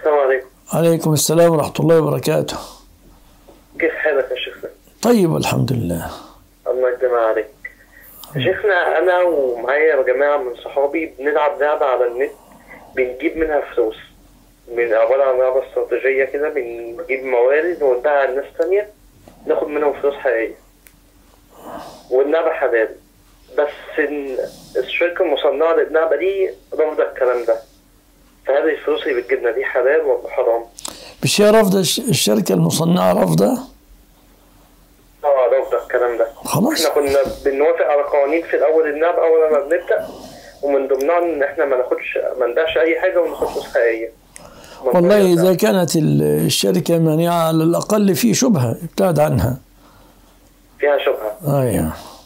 السلام عليكم عليكم السلام ورحمة الله وبركاته كيف حالك يا شيخنا؟ طيب الحمد لله الله يجمع عليك يا شيخنا أنا ومعايا جماعة من صحابي بنلعب لعبة على النت بنجيب منها فلوس من عبارة عن لعبة استراتيجية كده بنجيب موارد ونبيعها لناس تانية ناخد منهم فلوس حقيقية واللعبة حلال بس ال- الشركة المصنعة للعبة دي رافضة الكلام ده فهل الفلوس اللي بتجيبنا دي حلال ولا حرام؟ مش هي رافضة الش- الشركة المصنعة رافضة اه رافضة الكلام ده خلاص احنا كنا بنوافق على قوانين في الاول اللعبه اول ما بنبدا ومن ضمنها ان احنا ما ناخدش ما نبيعش اي حاجه وناخد فلوس حقيقيه والله إذا كانت ال- الشركة مانعة على الأقل في شبهة ابتعد عنها فيها شبهه أيوه